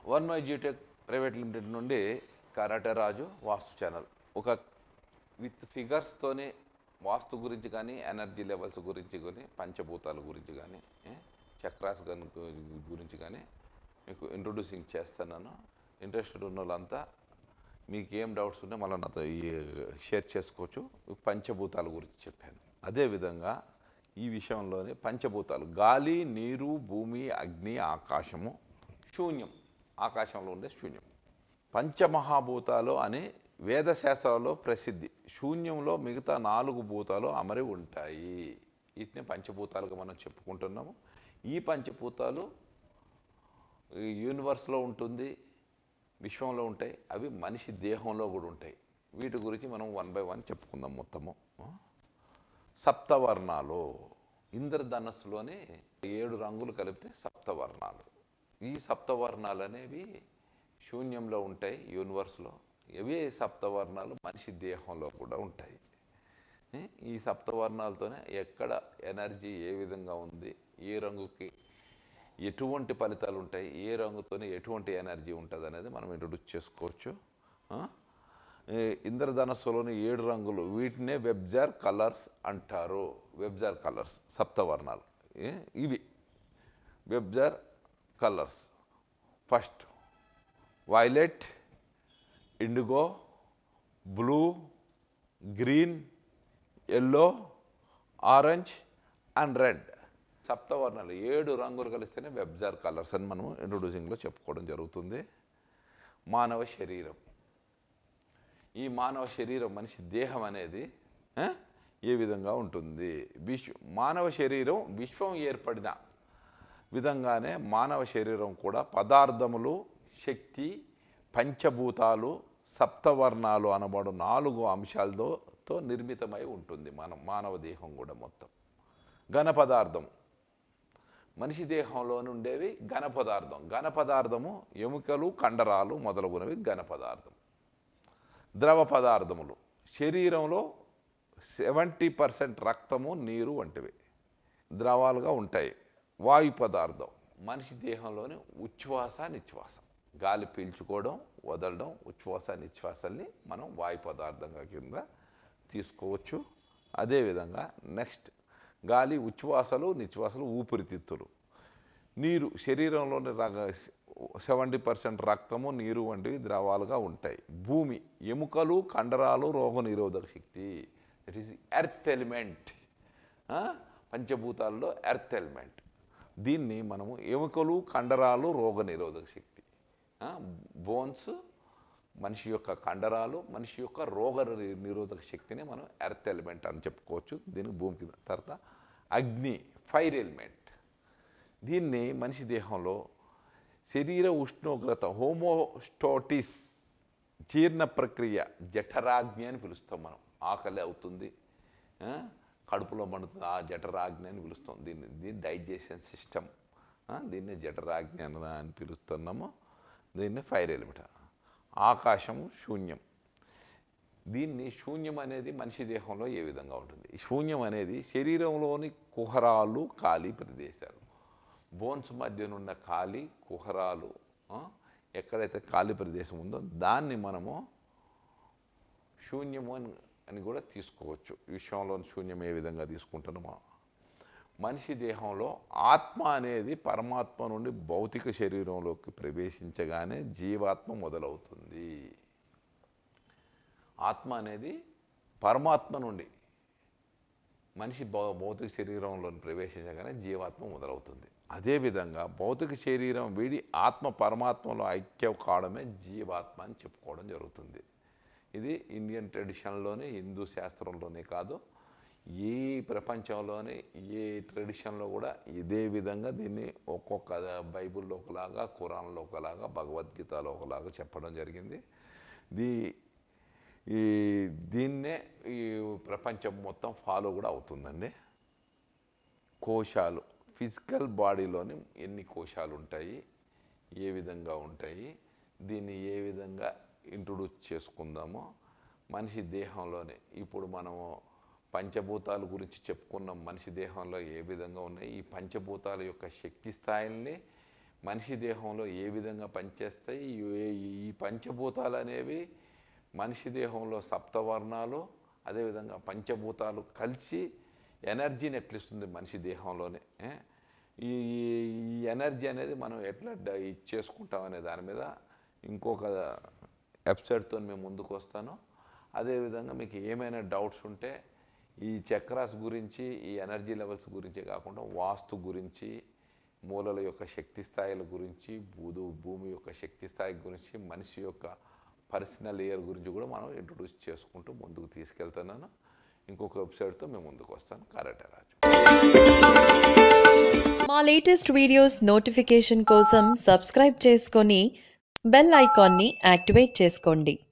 One my జీటెక్ private limited నుండి karate Raju vastu channel ఒక విత్ ఫిగర్స్తోనే వాస్తు గురించి కానీ ఎనర్జీ లెవెల్స్ గురించి కానీ పంచభూతాల గురించి కానీ ఏ, చక్రాస్ గన్ గు- గురించి కానీ మీకు ఇంట్రొడ్యూసింగ్ చేస్తున్నాను ఇంట్రెస్టెడ్ ఉన్న వాళ్ళంతా మీకు ఏం డౌట్స్ ఉన్నా మళ్ళీ నాతో ఈ షేర్ చేసుకోవచ్చు పంచభూతాల గురించి చెప్పాను అదేవిధంగా ఈ విషయంలోనే పంచభూతాలు గాలి నీరు భూమి అగ్ని ఆకాశము శూన్యం ఆకాశంలో ఉండే శూన్యం పంచమహాభూతాలు అని వేదశాస్త్రాల్లో ప్రసిద్ధి శూన్యంలో మిగతా నాలుగు భూతాలు అమరి ఉంటాయి వీటిని పంచభూతాలుగా మనం చెప్పుకుంటున్నాము ఈ పంచభూతాలు ఈ యూనివర్స్లో ఉంటుంది విశ్వంలో ఉంటాయి అవి మనిషి దేహంలో కూడా ఉంటాయి వీటి గురించి మనం వన్ బై వన్ చెప్పుకుందాం మొత్తము సప్తవర్ణాలు ఇంద్రధనస్సులోనే ఏడు రంగులు కలిపితే సప్తవర్ణాలు ఈ సప్తవర్ణాలు అనేవి శూన్యంలో ఉంటాయి యూనివర్స్లో ఇవే సప్తవర్ణాలు మనిషి దేహంలో కూడా ఉంటాయి ఏ? ఈ సప్తవర్ణాలతోనే ఎక్కడ ఎనర్జీ ఏ విధంగా ఉంది ఏ రంగుకి ఎటువంటి ఫలితాలు ఉంటాయి ఏ రంగుతోనే ఎటువంటి ఎనర్జీ ఉంటుంది అనేది మనం ఇంట్రొడ్యూస్ చేసుకోవచ్చు ఆ? ఈ ఇంద్రధనస్సులోని ఏడు రంగులు వీటినే వెబ్జార్ కలర్స్ అంటారు వెబ్జార్ కలర్స్ సప్తవర్ణాలు ఏ? ఇవి VIBGYOR colours first violet indigo blue green yellow orange and red సప్తవర్ణాలు ఏడు రంగులు కలిస్తేనే వెబ్జార్ కలర్స్ అని మనం ఇంట్రొడ్యూసింగ్లో చెప్పుకోవడం జరుగుతుంది మానవ శరీరం ఈ మానవ శరీరం మనిషి దేహం అనేది ఆ, ఏ విధంగా ఉంటుంది విశ్వ మానవ శరీరం విశ్వం ఏర్పడిన విధంగానే మానవ శరీరం కూడా పదార్థములు శక్తి పంచభూతాలు సప్తవర్ణాలు అనబడు నాలుగు అంశాలతో తో నిర్మితమై ఉంటుంది మన మానవ దేహం కూడా మొత్తం ఘన పదార్థం మనిషి దేహంలో ఉండేవి ఘన పదార్థం ఘన పదార్థము ఎముకలు కండరాలు మొదలగునవి ఘన పదార్థం ద్రవ పదార్థములు శరీరంలో సెవెంటీ పర్సెంట్ రక్తము నీరు వంటివి ద్రవాలుగా ఉంటాయి వాయు పదార్థం మనిషి దేహంలోని ఉచ్ఛ్వాస నిశ్వాస గాలి పీల్చుకోవడం వదలడం ఉచ్ఛ్వాస నిశ్వాసాల్ని మనం వాయు పదార్థంగా కింద తీసుకోవచ్చు అదేవిధంగా నెక్స్ట్ గాలి ఉచ్ఛ్వాసలు నిశ్వాసలు ఊపిరితిత్తులు నీరు శరీరంలోని రగ సెవెంటీ పర్సెంట్ రక్తము నీరు వంటివి ద్రవాలుగా ఉంటాయి భూమి ఎముకలు కండరాలు రోగనిరోధక శక్తి ఇట్ ఈస్ ఎర్త్ ఎలిమెంట్ పంచభూతాల్లో ఎర్త్ ఎలిమెంట్ దీన్ని మనము ఎముకలు కండరాలు రోగనిరోధక శక్తి బోన్స్ మనిషి యొక్క కండరాలు మనిషి యొక్క రోగ ని- నిరోధక శక్తిని మనం ఎర్త్ ఎలిమెంట్ అని చెప్పుకోవచ్చు దీనికి భూమి కింద తర్వాత అగ్ని ఫైర్ ఎలిమెంట్ దీన్ని మనిషి దేహంలో శరీర ఉష్ణోగ్రత హోమోస్టోటిస్ జీర్ణ ప్రక్రియ జఠరాగ్ని అని పిలుస్తాం మనం ఆకలి అవుతుంది ఆ, కడుపులో మండుతుంది ఆ జఠరాగ్ని అని పిలుస్తాం దీన్ని దీన్ని డైజెషన్ సిస్టమ్ దీన్ని జఠరాగ్ని అని అని పిలుస్తున్నాము దీన్ని ఫైర్ ఎలిమెంట్ ఆకాశము శూన్యం దీన్ని శూన్యం అనేది మనిషి దేహంలో ఏ విధంగా ఉంటుంది ఈ శూన్యం అనేది శరీరంలోని కుహరాలు ఖాళీ ప్రదేశాలు బోన్స్ మధ్యనున్న ఖాళీ కుహరాలు ఆ, ఎక్కడైతే ఖాళీ ప్రదేశం ఉందో దాన్ని మనము శూన్యము అని అని కూడా తీసుకోవచ్చు విశ్వంలోని శూన్యం ఏ విధంగా తీసుకుంటున్నామో మనిషి దేహంలో ఆత్మ అనేది పరమాత్మ నుండి భౌతిక శరీరంలోకి ప్రవేశించగానే జీవాత్మ మొదలవుతుంది ఆత్మ అనేది పరమాత్మ నుండి మనిషి భౌ భౌతిక శరీరంలో ప్రవేశించగానే జీవాత్మ మొదలవుతుంది అదేవిధంగా భౌతిక శరీరం వీడి ఆత్మ పరమాత్మలో ఐక్యం కావడమే జీవాత్మ అని చెప్పుకోవడం జరుగుతుంది ఇది ఇండియన్ ట్రెడిషన్లోనే హిందూ శాస్త్రంలోనే కాదు ఏ ప్రపంచంలోనే ఏ ట్రెడిషన్లో కూడా ఇదే విధంగా దీన్ని ఒక్కొక్క బైబిల్లో ఒకలాగా ఖురాన్లో ఒకలాగా భగవద్గీతలో ఒకలాగా చెప్పడం జరిగింది దీ ఈ దీన్నే ఈ ప్రపంచం మొత్తం ఫాలో కూడా అవుతుందండి కోశాలు ఫిజికల్ బాడీలోని ఎన్ని కోశాలు ఉంటాయి ఏ విధంగా ఉంటాయి దీన్ని ఏ విధంగా ఇంట్రొడ్యూస్ చేసుకుందామో మనిషి దేహంలోనే ఇప్పుడు మనము పంచభూతాల గురించి చెప్పుకున్నాం మనిషి దేహంలో ఏ విధంగా ఉన్నాయి ఈ పంచభూతాల యొక్క శక్తి స్థాయిల్ని మనిషి దేహంలో ఏ విధంగా పనిచేస్తాయి ఈ- ఈ పంచభూతాలు అనేవి మనిషి దేహంలో సప్తవర్ణాలు అదేవిధంగా పంచభూతాలు కలిసి ఎనర్జీని ఎట్లిస్తుంది మనిషి దేహంలోనే ఏ? ఈ ఈ ఎనర్జీ అనేది మనం ఎట్లా డ- ఇచ్చేసుకుంటాం అనే దాని మీద ఇంకొక ఎపిసోడ్తో మేము ముందుకు వస్తాను అదేవిధంగా మీకు ఏమైనా డౌట్స్ ఉంటే ఈ చక్రాస్ గురించి ఈ ఎనర్జీ లెవెల్స్ గురించే కాకుండా వాస్తు గురించి మూలల యొక్క శక్తి స్థాయిల గురించి భూదు భూమి యొక్క శక్తి స్థాయి గురించి మనిషి యొక్క పర్సనల్ ఇయర్ గురించి కూడా మనం ఇంట్రొడ్యూస్ చేసుకుంటూ ముందుకు తీసుకెళ్తున్నాను ఇంకొక వెబ్సైట్తో మేము ముందుకు వస్తాను కరెక్టే రాజు మా లేటెస్ట్ వీడియోస్ నోటిఫికేషన్ కోసం సబ్స్క్రైబ్ చేసుకొని బెల్ ఐకాన్ని యాక్టివేట్ చేసుకోండి